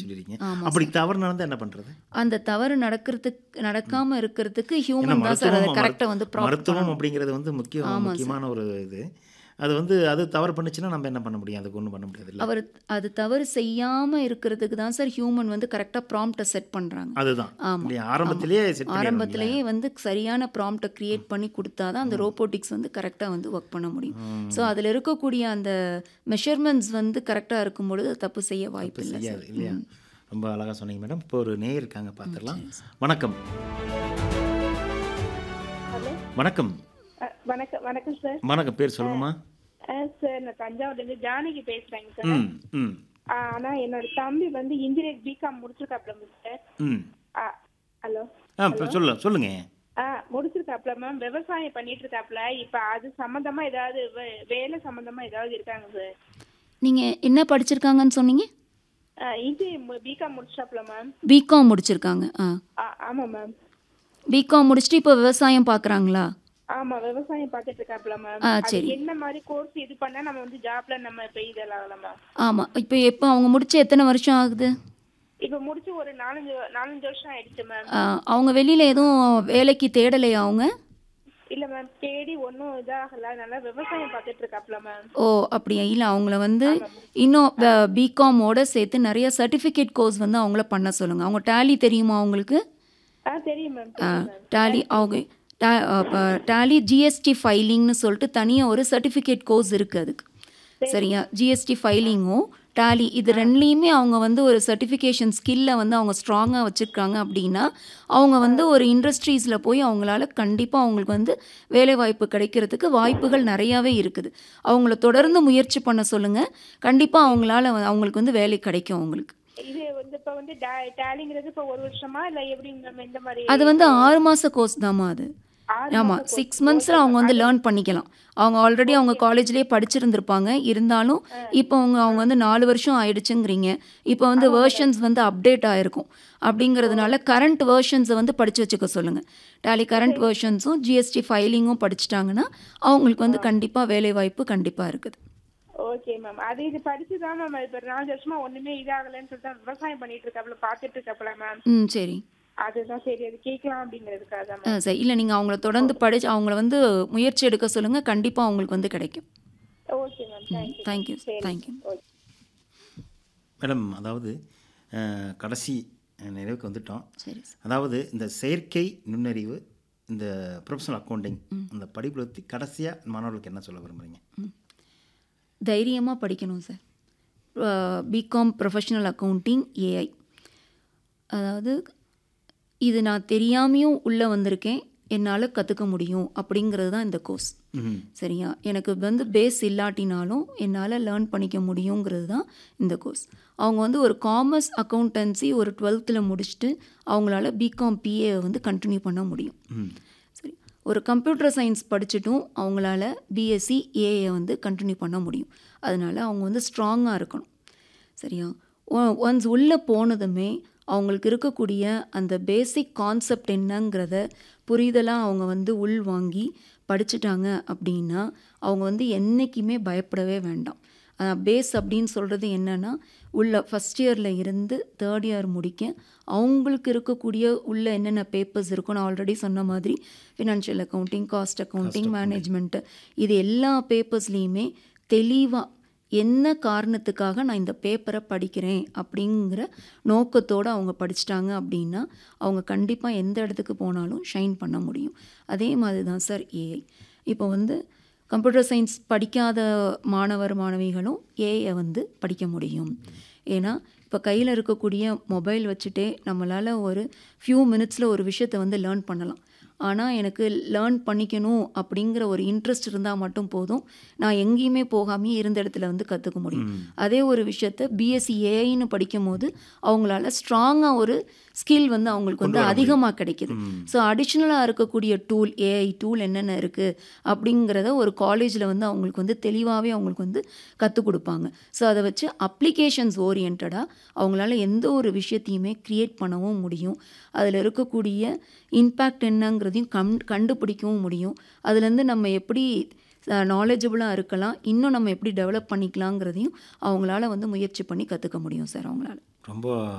சொல்லியிருக்கீங்க ஆமா அப்படி தவறு நடந்தா என்ன பண்றது அந்த தவறு நடக்கிறதுக்கு நடக்காம இருக்கிறதுக்கு ஏன்னா ஹியூமன் தான் சார் அதை மருத்துவம் கரெக்டாக வந்து ப்ராப்பர் மருத்துவம் அப்படிங்கிறது வந்து முக்கிய ஆமா சார். முக்கியமான ஒரு இது அது வந்து அது தவறு பண்ணுச்சுன்னா நம்ம என்ன பண்ண முடியும் அதுக்கு ஒன்றும் பண்ண முடியாது இல்லை அவர் அது தவறு செய்யாம இருக்கிறதுக்கு தான் சார் ஹியூமன் வந்து கரெக்டாக ப்ராம்ப்டை செட் பண்றாங்க அதுதான் ஆமா இல்லையா ஆரம்பத்திலேயே செட் ஆரம்பத்திலேயே வந்து சரியான ப்ராம்ப்டை கிரியேட் பண்ணி கொடுத்தா தான் அந்த ரோபோட்டிக்ஸ் வந்து கரெக்டாக வந்து ஒர்க் பண்ண முடியும் ஸோ அதில் இருக்கக்கூடிய அந்த மெஷர்மெண்ட்ஸ் வந்து கரெக்டாக இருக்கும் பொழுது அது தப்பு செய்ய வாய்ப்பு இல்லை செய்யாது சார் இல்லையா ரொம்ப அழகா சொன்னீங்க மேடம் இப்போ ஒரு நேயர் இருக்காங்க பார்த்துடலாம் வணக்கம் ஹலோ வணக்கம் அஹ், வணக்கம் வணக்கம் சார் வணக்கம் பேர் சொல்லுங்கம்மா அஹ், சார் நான் தஞ்சாவூர்லேருந்து ஜானகி பேசுகிறேங்க சார் ம் ம் அஹ், ஆனா என்னோட தம்பி வந்து இன்ஜினியர் பிகாம் முடிச்சிருக்காப்ல சார் ம் அஹ், ஹலோ ஆ இப்போ சொல்ல சொல்லுங்க ஆ முடிச்சிருக்காப்ல மேம் விவசாயம் பண்ணிட்டு இருக்காப்ல இப்ப அது சம்பந்தமா ஏதாவது வே- வேலை சம்பந்தமா ஏதாவது இருக்காங்க சார் நீங்கள் என்ன படிச்சிருக்காங்கன்னு சொன்னீங்க இன்ஜினியர் பிகாம் முடிச்சிட்டாப்ல மேம் பிகாம் முடிச்சிருக்காங்க ஆ ஆமா மேம் பிகாம் முடிச்சுட்டு இப்போ விவசாயம் பார்க்குறாங்களா ஆமா விவசாயம் பார்த்துட்டு இருக்காப்ல மேம் ஆ, அது சரி. என்ன மாதிரி கோர்ஸ் இது பண்ணா நம்ம வந்து ஜாப்ல நம்ம இப்ப இதெல்லாம் மேம் ஆமாம் இப்போ எப்போ அவங்க முடிச்சு எத்தனை வருஷம் ஆகுது இப்ப முடிச்சு ஒரு நாலஞ்சு நாலஞ்சு வருஷம் ஆயிடுச்சு மேம் ஆ, அவங்க வெளியில் எதுவும் வேலைக்கு தேடலையா அவங்க இல்ல மேம் தேடி ஒன்றும் இதாகல நல்லா விவசாயம் பார்த்துட்டு இருக்காப்ல மேம் ஓ அப்படியா இல்லை அவங்கள வந்து இன்னும் பிகாமோட சேர்த்து நிறைய சர்டிஃபிகேட் கோர்ஸ் வந்து அவங்கள பண்ண சொல்லுங்கள் அவங்க டேலி தெரியுமா அவங்களுக்கு ஆ தெரியும் மேம் தெரியும் மேம் டேலி அவங்க டேலி ஜிஎஸ்டி ஃபைலிங்னு சொல்லிட்டு தனியாக ஒரு சர்டிஃபிகேட் கோர்ஸ் இருக்குது அதுக்கு சரியா ஜிஎஸ்டி ஃபைலிங்கும் டேலி இது ரெண்டுலேயுமே அவங்க வந்து ஒரு சர்டிஃபிகேஷன் ஸ்கில்லை வந்து அவங்க ஸ்ட்ராங்காக வச்சுருக்காங்க அப்படின்னா அவங்க வந்து ஒரு இண்டஸ்ட்ரீஸில் போய் அவங்களால கண்டிப்பாக அவங்களுக்கு வந்து வேலைவாய்ப்பு கிடைக்கிறதுக்கு வாய்ப்புகள் நிறையாவே இருக்குது அவங்கள தொடர்ந்து முயற்சி பண்ண சொல்லுங்கள் கண்டிப்பாக அவங்களால வந்து- அவங்களுக்கு வந்து வேலை கிடைக்கும் அவங்களுக்கு இது வந்து இப்ப வந்து டேலிங்கிறது இப்ப ஒரு வருஷமா இல்ல எப்படி மேம் இந்த மாதிரி அது வந்து ஆறு மாத கோர்ஸ் தாம்மா அது ஆறு ஆமாம் மாச சிக்ஸ் மந்த்ஸில் அவங்க வந்து லேர்ன் பண்ணிக்கலாம் அவங்க ஆல்ரெடி அவங்க காலேஜ்லேயே படிச்சிருந்திருப்பாங்க இருந்தாலும் இப்போ அவங்க அவங்க வந்து நாலு வருஷம் ஆயிடுச்சுங்கிறீங்க இப்போ வந்து வேர்ஷன்ஸ் வந்து அப்டேட் ஆயிருக்கும் அப்படிங்கிறதுனால கரண்ட் வேர்ஷன்ஸை வந்து படித்து வச்சுக்க சொல்லுங்கள் டேலி கரண்ட் வேர்ஷன்ஸும் ஜிஎஸ்டி ஃபைலிங்கும் படிச்சிட்டாங்கன்னா அவங்களுக்கு வந்து கண்டிப்பாக வேலைவாய்ப்பு கண்டிப்பாக இருக்குது ஓகே மேம் அது இது படிச்சுதான் மேம் இப்ப நாலு வருஷமா ஒண்ணுமே இதாகலன்னு சொல்லிட்டு தான் விவசாயம் பண்ணிட்டு இருக்காப்ல பாத்துட்டு இருக்காப்ல மேம் ம் சரி அதுதான் சரி அது கேட்கலாம் அப்படிங்கிறதுக்காக தான் ஆ, மேம் சரி இல்லை நீங்கள் அவங்கள தொடர்ந்து படிச்சு அவங்கள வந்து முயற்சி எடுக்க சொல்லுங்கள் கண்டிப்பாக அவங்களுக்கு வந்து கிடைக்கும் ஓகே மேம் தேங்க்யூ தேங்க்யூ சரி தேங்க்யூ ஓகே மேடம் அதாவது அஹ், கடைசி நிறைவுக்கு வந்துட்டோம் சரி அதாவது இந்த செயற்கை நுண்ணறிவு இந்த ப்ரொஃபஷனல் அக்கௌண்டிங் அந்த படிப்பு பற்றி கடைசியாக மாணவர்களுக்கு என்ன சொல்ல விரும்புறீங்க தைரியமாக படிக்கணும் sir BCom professional accounting AI அதாவது இது நான் தெரியாமையும் உள்ளே வந்திருக்கேன் என்னால் கற்றுக்க முடியும் அப்படிங்கிறது தான் இந்த கோர்ஸ் ம் சரியா எனக்கு வந்து பேஸ் இல்லாட்டினாலும் என்னால் லேர்ன் பண்ணிக்க முடியுங்கிறது தான் இந்த கோர்ஸ் அவங்க வந்து ஒரு காமர்ஸ் அக்கௌண்டன்சி ஒரு டுவெல்த்தில் முடிச்சுட்டு அவங்களால பிகாம் பிஏ வந்து கண்டினியூ பண்ண முடியும் ம் சரி ஒரு கம்ப்யூட்டர் சயின்ஸ் படிச்சுட்டும் அவங்களால பிஎஸ்சி ஏஏ வந்து கண்டினியூ பண்ண முடியும் அதனால் அவங்க வந்து ஸ்ட்ராங்காக இருக்கணும் சரியா ஒன்ஸ் உள்ளே போனதுமே அவங்களுக்கு இருக்கக்கூடிய அந்த பேசிக் கான்செப்ட் என்னங்கிறத புரிதலாக அவங்க வந்து உள் வாங்கி படிச்சுட்டாங்க அப்படின்னா அவங்க வந்து என்றைக்குமே பயப்படவே வேண்டாம் பேஸ் அப்படின்னு சொல்கிறது என்னென்னா உள்ள ஃபஸ்ட் இயரில் இருந்து தேர்ட் இயர் முடிக்க அவங்களுக்கு இருக்கக்கூடிய உள்ள என்னென்ன பேப்பர்ஸ் இருக்கும் நான் ஆல்ரெடி சொன்ன மாதிரி financial accounting cost accounting management இது எல்லா பேப்பர்ஸ்லேயுமே தெளிவாக என்ன காரணத்துக்காக நான் இந்த பேப்பரை படிக்கிறேன் அப்படிங்கிற நோக்கத்தோடு அவங்க படிச்சிட்டாங்க அப்படின்னா அவங்க கண்டிப்பாக எந்த இடத்துக்கு போனாலும் ஷைன் பண்ண முடியும் அதே மாதிரி தான் சார் ஏஐ இப்போ வந்து கம்ப்யூட்டர் சயின்ஸ் படிக்காத மாணவர் மாணவிகளும் ஏஐ வந்து படிக்க முடியும் ஏன்னா இப்போ கையில் இருக்கக்கூடிய மொபைல் வச்சுட்டே நம்மளால் ஒரு ஃபியூ மினிட்ஸில் ஒரு விஷயத்தை வந்து லேர்ன் பண்ணலாம் ஆனால் எனக்கு லேர்ன் பண்ணிக்கணும் அப்படிங்கிற ஒரு இன்ட்ரெஸ்ட் இருந்தால் மட்டும் போதும் நான் எங்கேயுமே போகாமே இருந்த இடத்துல வந்து கற்றுக்க முடியும் அதே ஒரு விஷயத்த பிஎஸ்சி ஏஐன்னு படிக்கும் போது அவங்களால ஸ்ட்ராங்காக ஒரு ஸ்கில் வந்து அவங்களுக்கு வந்து அதிகமாக கிடைக்குது ஸோ அடிஷ்னலாக இருக்கக்கூடிய டூல் ஏஐ டூல் என்னென்ன இருக்குது அப்படிங்கிறத ஒரு காலேஜில் வந்து அவங்களுக்கு வந்து தெளிவாகவே அவங்களுக்கு வந்து கற்றுக் கொடுப்பாங்க ஸோ அதை வச்சு அப்ளிகேஷன்ஸ் ஓரியன்டாக அவங்களால எந்த ஒரு விஷயத்தையுமே க்ரியேட் பண்ணவும் முடியும் அதில் இருக்கக்கூடிய இம்பேக்ட் என்னங்கிறதையும் கம் கண்டுபிடிக்கவும் முடியும் அதுலேருந்து நம்ம எப்படி நாலேஜபுளாக இருக்கலாம் இன்னும் நம்ம எப்படி டெவலப் பண்ணிக்கலாங்கிறதையும் அவங்களால வந்து முயற்சி பண்ணி கற்றுக்க முடியும் சார் அவங்களால ரொம்ப